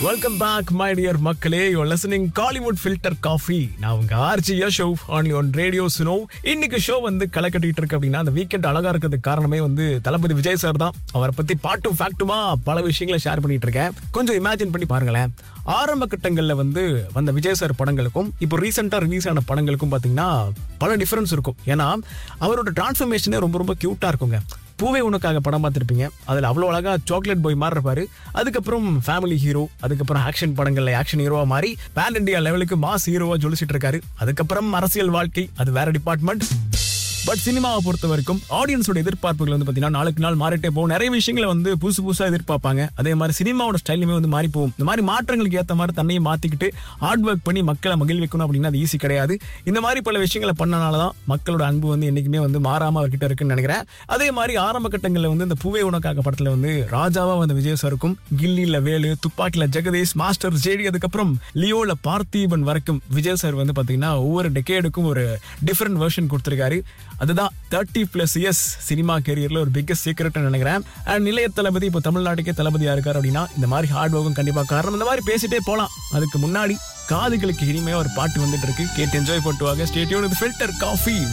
welcome back my dear மக்களே you listening Kollywood filter coffee நான் உங்க RJ show only one radio Suno இன்னைக்கு show வந்து களை கட்டிட்டு இருக்கு அப்படின்னா அந்த வீக்கெண்ட் அழகா இருக்கிறதுக்கு காரணமே வந்து தளபதி விஜய் சார் தான் அவரை பத்தி பாட்டும் ஃபேக்ட்டுமா பல விஷயங்களை ஷேர் பண்ணிட்டு இருக்கேன் கொஞ்சம் இமேஜின் பண்ணி பாருங்களேன் ஆரம்ப கட்டங்கள்ல வந்து வந்த விஜய் சார் படங்களுக்கும் இப்போ ரீசெண்டா ரிலீஸ் ஆன படங்களுக்கும் பாத்தீங்கன்னா பல டிஃபரன்ஸ் இருக்கும் ஏன்னா அவரோட டிரான்ஸ்ஃபர்மேஷனே ரொம்ப ரொம்ப கியூட்டா இருக்குங்க பூவே உனக்காக படம் பார்த்துருப்பீங்க அதில் அவ்வளோ அழகா சாக்லேட் பாய் மாதிரி இருப்பாரு அதுக்கப்புறம் ஃபேமிலி ஹீரோ அதுக்கப்புறம் ஆக்ஷன் படங்கள்ல ஆக்ஷன் ஹீரோவா மாறி பேன் இண்டியா லெவலுக்கு மாஸ் ஹீரோவா ஜொலிச்சிட்டு இருக்காரு அதுக்கப்புறம் அரசியல் வாழ்க்கை அது வேற டிபார்ட்மெண்ட் பட் சினிமாவை பொறுத்த வரைக்கும் ஆடியன்ஸோட எதிர்பார்ப்புகள் வந்து பார்த்தீங்கன்னா நாளுக்கு நாள் மாறிட்டே போகும் நிறைய விஷயங்களை வந்து புதுசு புதுசாக எதிர்பார்ப்பாங்க அதே மாதிரி சினிமாவோட ஸ்டைலுமே வந்து மாறி போகும் இந்த மாதிரி மாற்றங்களுக்கு ஏற்ற மாதிரி தன்னையும் மாற்றிக்கிட்டு ஹார்ட் ஒர்க் பண்ணி மக்களை மகிழ்விக்கணும் அப்படின்னா அது ஈஸி கிடையாது இந்த மாதிரி பல விஷயங்களை பண்ணனால தான் மக்களோட அன்பு வந்து என்றைக்குமே வந்து மாறாமல் அவர்கிட்ட இருக்குன்னு நினைக்கிறேன் அதே மாதிரி ஆரம்ப கட்டங்களில் வந்து இந்த பூவே உனக்காக படத்தில் வந்து ராஜாவா வந்த விஜய் சாருக்கும் கில்லியில் வேலு துப்பாக்கியில் ஜெகதீஷ் மாஸ்டர் ஜேடி அதுக்கப்புறம் லியோல பார்த்திபன் வரைக்கும் விஜய் சார் வந்து பார்த்தீங்கன்னா ஒவ்வொரு டெக்கேடுக்கும் ஒரு டிஃப்ரெண்ட் வெர்ஷன் கொடுத்துருக்காரு அதுதான் தேர்ட்டி பிளஸ் இயர்ஸ் சினிமா கேரியர்ல ஒரு பிக்கஸ்ட் சீக்கிரட்னு நினைக்கிறேன் அண்ட் நிலைய தளபதி இப்போ தமிழ்நாட்டுக்கே தளபதியா இருக்காரு அப்படின்னா இந்த மாதிரி ஹார்ட் ஒர்க்கும் கண்டிப்பா காரணம் இந்த மாதிரி பேசிட்டே போலாம் அதுக்கு முன்னாடி காதுகளுக்கு இனிமையா ஒரு பாட்டு வந்துட்டு இருக்கு கேட்டு என்ஜாய் பண்ணுவாங்க ஸ்டேடியோட ஃபில்டர் காஃபி